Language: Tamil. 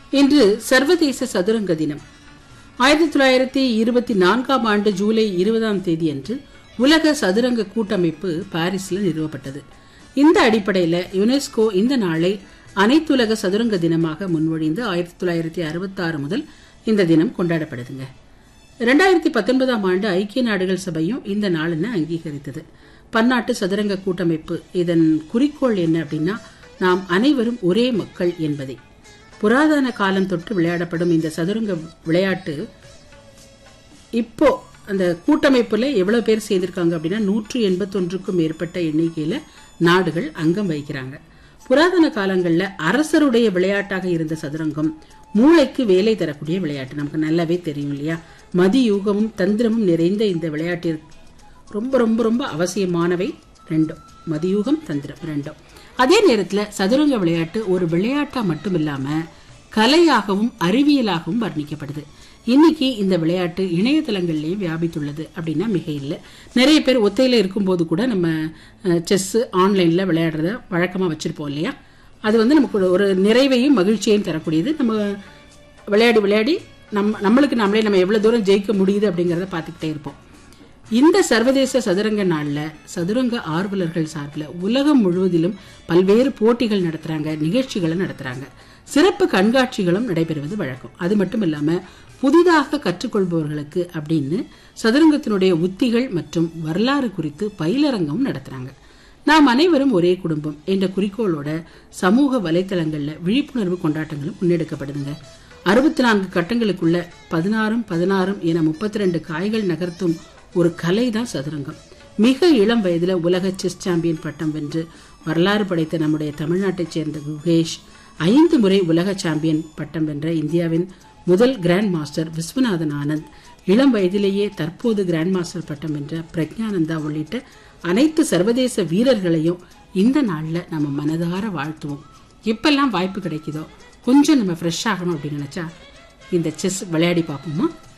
இன்று சர்வதேச சதுரங்க தினம் ஆயிரத்தி தொள்ளாயிரத்தி இருபத்தி நான்காம் ஆண்டு ஜூலை இருபதாம் தேதி அன்று உலக சதுரங்க கூட்டமைப்பு பாரிஸ்ல நிறுவப்பட்டது இந்த அடிப்படையில் யுனெஸ்கோ இந்த நாளை அனைத்துலக சதுரங்க தினமாக முன்மொழிந்து ஆயிரத்தி தொள்ளாயிரத்தி அறுபத்தாறு முதல் இந்த தினம் கொண்டாடப்படுதுங்க ரெண்டாயிரத்தி பத்தொன்பதாம் ஆண்டு ஐக்கிய நாடுகள் சபையும் இந்த நாளினை அங்கீகரித்தது பன்னாட்டு சதுரங்க கூட்டமைப்பு இதன் குறிக்கோள் என்ன அப்படின்னா நாம் அனைவரும் ஒரே மக்கள் என்பதை புராதன காலம் தொட்டு விளையாடப்படும் இந்த சதுரங்க விளையாட்டு இப்போ அந்த கூட்டமைப்புல எவ்வளவு பேர் சேர்ந்திருக்காங்க அப்படின்னா நூற்று எண்பத்தொன்றுக்கும் மேற்பட்ட எண்ணிக்கையில நாடுகள் அங்கம் வகிக்கிறாங்க புராதன காலங்கள்ல அரசருடைய விளையாட்டாக இருந்த சதுரங்கம் மூளைக்கு வேலை தரக்கூடிய விளையாட்டு நமக்கு நல்லாவே தெரியும் இல்லையா மதியூகமும் தந்திரமும் நிறைந்த இந்த விளையாட்டிற்கு ரொம்ப ரொம்ப ரொம்ப அவசியமானவை ரெண்டும் மதியூகம் தந்திரம் ரெண்டும் அதே நேரத்துல சதுரங்க விளையாட்டு ஒரு விளையாட்டா மட்டும் இல்லாம கலையாகவும் அறிவியலாகவும் வர்ணிக்கப்படுது இன்னைக்கு இந்த விளையாட்டு இணையதளங்கள்லயும் வியாபித்துள்ளது அப்படின்னா மிக இல்லை நிறைய பேர் ஒத்தையில இருக்கும்போது கூட நம்ம செஸ் ஆன்லைன்ல விளையாடுறத வழக்கமா வச்சிருப்போம் இல்லையா அது வந்து நமக்கு ஒரு- ஒரு நிறைவையும் மகிழ்ச்சியையும் தரக்கூடியது நம்ம விளையாடி விளையாடி நம்ம நம்மளுக்கு நாமளே நம்ம எவ்வளவு தூரம் ஜெயிக்க முடியுது அப்படிங்கறத பார்த்துக்கிட்டே இருப்போம் இந்த சர்வதேச சதுரங்க நாள்ல சதுரங்க ஆர்வலர்கள் சார்பில் உலகம் முழுவதிலும் பல்வேறு போட்டிகள் நடத்துறாங்க நிகழ்ச்சிகளை நடத்துறாங்க சிறப்பு கண்காட்சிகளும் நடைபெறுவது வழக்கம் அது மட்டும் இல்லாம புதிதாக கற்றுக்கொள்பவர்களுக்கு அப்படின்னு சதுரங்கத்தினுடைய உத்திகள் மற்றும் வரலாறு குறித்து பயிலரங்கம் நடத்துறாங்க நாம் அனைவரும் ஒரே குடும்பம் என்ற குறிக்கோளோட சமூக வலைத்தளங்கள்ல விழிப்புணர்வு கொண்டாட்டங்களும் முன்னெடுக்கப்படுதுங்க அறுபத்தி நான்கு கட்டங்களுக்குள்ள பதினாறும் பதினாறும் என முப்பத்தி ரெண்டு காய்கள் நகர்த்தும் ஒரு கலை தான் சதுரங்கம் மிக இளம் வயதுல உலக செஸ் சாம்பியன் பட்டம் வென்று வரலாறு படைத்த நம்முடைய தமிழ்நாட்டைச் சேர்ந்த குகேஷ் ஐந்து முறை உலக சாம்பியன் பட்டம் வென்ற இந்தியாவின் முதல் கிராண்ட் மாஸ்டர் விஸ்வநாதன் ஆனந்த் இளம் வயதிலேயே தற்போது கிராண்ட் மாஸ்டர் பட்டம் வென்ற பிரக்ஞானந்தா உள்ளிட்ட அனைத்து சர்வதேச வீரர்களையும் இந்த நாள்ல நம்ம மனதார வாழ்த்துவோம் எப்பெல்லாம் வாய்ப்பு கிடைக்குதோ கொஞ்சம் நம்ம ஃப்ரெஷ் ஆகணும் அப்படின்னு நினைச்சா இந்த செஸ் விளையாடி பார்ப்போமா